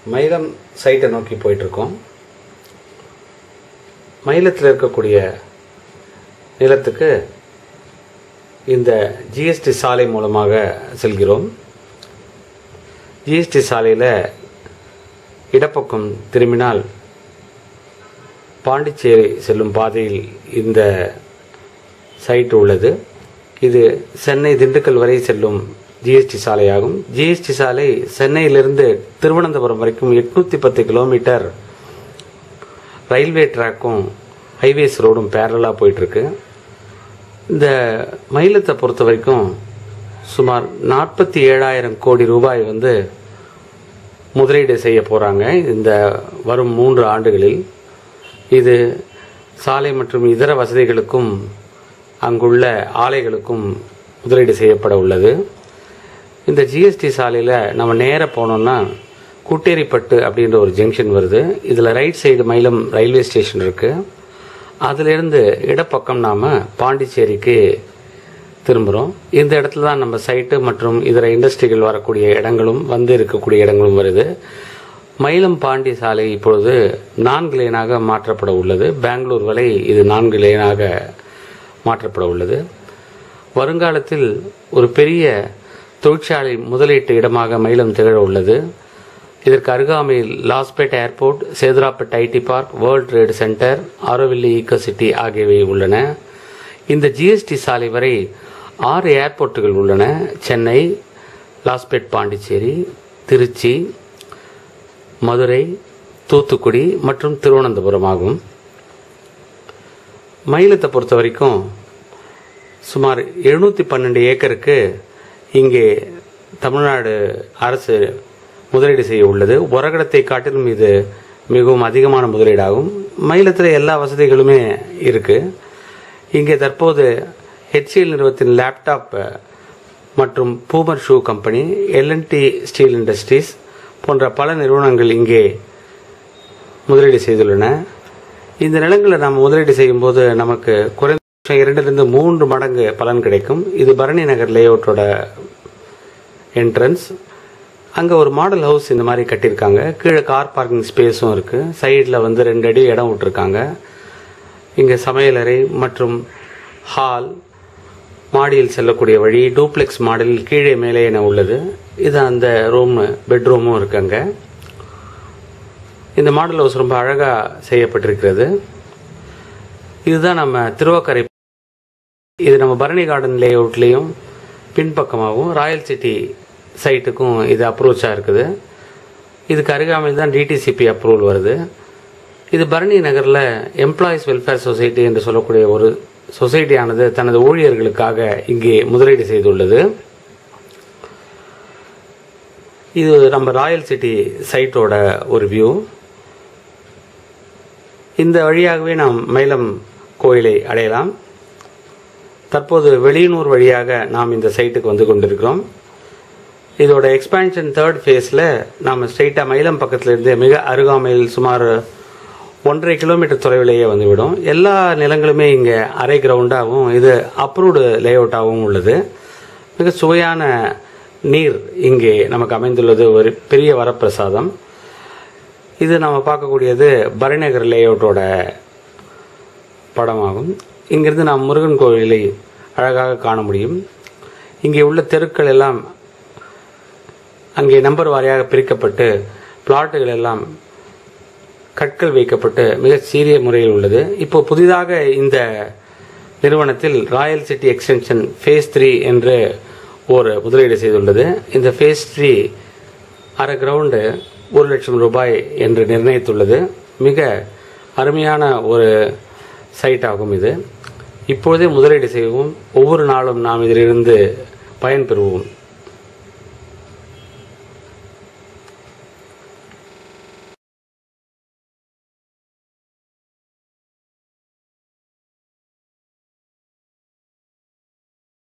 மயிலம் சைட்டை நோக்கி போயிட்டுருக்கோம் மயிலத்தில் இருக்கக்கூடிய நிலத்துக்கு இந்த ஜிஎஸ்டி சாலை மூலமாக செல்கிறோம் ஜிஎஸ்டி சாலையில் இடப்பக்கம் திரும்பினால் பாண்டிச்சேரி செல்லும் பாதையில் இந்த சைட் உள்ளது இது சென்னை திண்டுக்கல் வரை செல்லும் ஜிஎஸ்டி சாலையாகும் ஜிஎஸ்டி சாலை சென்னையிலிருந்து திருவனந்தபுரம் வரைக்கும் எட்நூத்தி பத்து கிலோமீட்டர் ரயில்வே ட்ராக்கும் ஹைவேஸ் ரோடும் பேரலாக போயிட்டுருக்கு இந்த மயிலத்தை பொறுத்த வரைக்கும் சுமார் நாற்பத்தி ஏழாயிரம் கோடி ரூபாய் வந்து முதலீடு செய்ய போகிறாங்க இந்த வரும் மூன்று ஆண்டுகளில் இது சாலை மற்றும் இதர வசதிகளுக்கும் அங்குள்ள ஆலைகளுக்கும் முதலீடு செய்யப்பட உள்ளது இந்த ஜிஎஸ்டி சாலையில் நம்ம நேராக போனோம்னா குட்டேரிப்பட்டு அப்படின்ற ஒரு ஜங்ஷன் வருது இதில் right side Mayilam railway station இருக்குது அதிலிருந்து இடப்பக்கம் நாம் பாண்டிச்சேரிக்கு திரும்புகிறோம் இந்த இடத்துல தான் நம்ம சைட்டு மற்றும் இதர இண்டஸ்ட்ரிகள் வரக்கூடிய இடங்களும் வந்து இருக்கக்கூடிய இடங்களும் வருது மயிலம் பாண்டி சாலை இப்பொழுது நான்கு லேனாக மாற்றப்பட உள்ளது பெங்களூர் வரை இது நான்கு லேனாக மாற்றப்பட உள்ளது வருங்காலத்தில் ஒரு பெரிய தொழிற்சாலை முதலீட்டு இடமாக மயிலம் திகழ உள்ளது இதற்கு அருகாமையில் Lawspet airport Sedarapet IT park world trade centre Auroville eco city ஆகியவை உள்ளன இந்த ஜிஎஸ்டி சாலை வரை ஆறு ஏர்போர்ட்டுகள் உள்ளன சென்னை லாஸ்பேட் பாண்டிச்சேரி திருச்சி மதுரை தூத்துக்குடி மற்றும் திருவனந்தபுரம் ஆகும் மயிலத்தை பொறுத்த வரைக்கும் சுமார் எழுநூற்றி பன்னெண்டு ஏக்கருக்கு இங்கே தமிழ்நாடு அரசு முதலீடு செய்ய உள்ளது உரகடத்தை காட்டிலும் இது மிகவும் அதிகமான முதலீடாகும் மயிலத்தில் எல்லா வசதிகளுமே இருக்கு இங்கே தற்போது ஹெச்சிஎல் நிறுவனத்தின் லேப்டாப் மற்றும் பூமர் shoe company L and T steel industries போன்ற பல நிறுவனங்கள் இங்கே முதலீடு செய்துள்ளன இந்த நிலங்களை நாம் முதலீடு செய்யும்போது நமக்கு குறைந்த இரண்டிலிருந்து மூன்று மடங்கு பலன் கிடைக்கும் இது பரணி நகர் லேஅவுட்டோட என்ட்ரன்ஸ் அங்கே ஒரு மாடல் ஹவுஸ் இந்த மாதிரி கட்டியிருக்காங்க கீழே கார் பார்க்கிங் ஸ்பேஸும் இருக்குது சைடில் வந்து ரெண்டு அடி இடம் விட்டுருக்காங்க இங்கே சமையலறை மற்றும் ஹால் மாடியில் செல்லக்கூடிய வழி டூப்ளெக்ஸ் மாடலில் கீழே மேலே என உள்ளது இது அந்த ரூம் பெட்ரூமும் இருக்கு அங்கே இந்த மாடல் ஹவுஸ் ரொம்ப அழகாக செய்யப்பட்டிருக்கிறது இதுதான் நம்ம திருவக்கரை இது நம்ம பரணி கார்டன் லே அவுட்லேயும் பின்பக்கமாகவும் ராயல் சிட்டி சைட்டுக்கும் இது அப்ரோச்சாக இருக்குது இதுக்கு அருகாமையில் தான் டிடிசிபி அப்ரூவல் வருது இது பரணி நகரில் எம்ப்ளாயீஸ் வெல்ஃபேர் சொசைட்டி என்று சொல்லக்கூடிய ஒரு சொசைட்டியானது தனது ஊழியர்களுக்காக இங்கே முதலீடு செய்துள்ளது இது நம்ம ராயல் சிட்டி சைட்டோட ஒரு வியூ இந்த வழியாகவே நாம் மயிலம் கோயிலை அடையலாம் தற்போது வெளியனூர் வழியாக நாம் இந்த சைட்டுக்கு வந்து கொண்டிருக்கிறோம் இதோட எக்ஸ்பான்ஷன் தேர்ட் ஃபேஸில் நாம் ஸ்ட்ரெயிட்டாக மயிலம் பக்கத்தில் இருந்து மிக அருகாமையில் சுமார் ஒன்றரை கிலோமீட்டர் தொலைவிலேயே வந்துவிடும் எல்லா நிலங்களுமே இங்கே அரை கிரவுண்டாகவும் இது அப்ரூவ்டு லேஅவுட்டாகவும் உள்ளது மிக சுவையான நீர் இங்கே நமக்கு அமைந்துள்ளது ஒரு பெரிய வரப்பிரசாதம் இது நம்ம பார்க்கக்கூடியது பரிநகர் லேஅவுட்டோட படமாகும் இங்கிருந்து நாம் முருகன் கோவிலை அழகாக காண முடியும் இங்கே உள்ள தெருக்கள் எல்லாம் அங்கே நம்பர் வாரியாக பிரிக்கப்பட்டு பிளாட்டுகள் எல்லாம் கற்கள் வைக்கப்பட்டு மிக சீரிய முறையில் உள்ளது இப்போ புதிதாக இந்த நிறுவனத்தில் royal city extension phase three என்று ஒரு முதலீடு செய்துள்ளது இந்த ஃபேஸ் த்ரீ அரை கிரவுண்டு ஒரு லட்சம் ரூபாய் என்று நிர்ணயித்துள்ளது மிக அருமையான ஒரு சைட் ஆகும் இது இப்பொழுதே முதலீடு செய்வோம் ஒவ்வொரு நாளும் நாம் இதிலிருந்து பயன்பெறுவோம்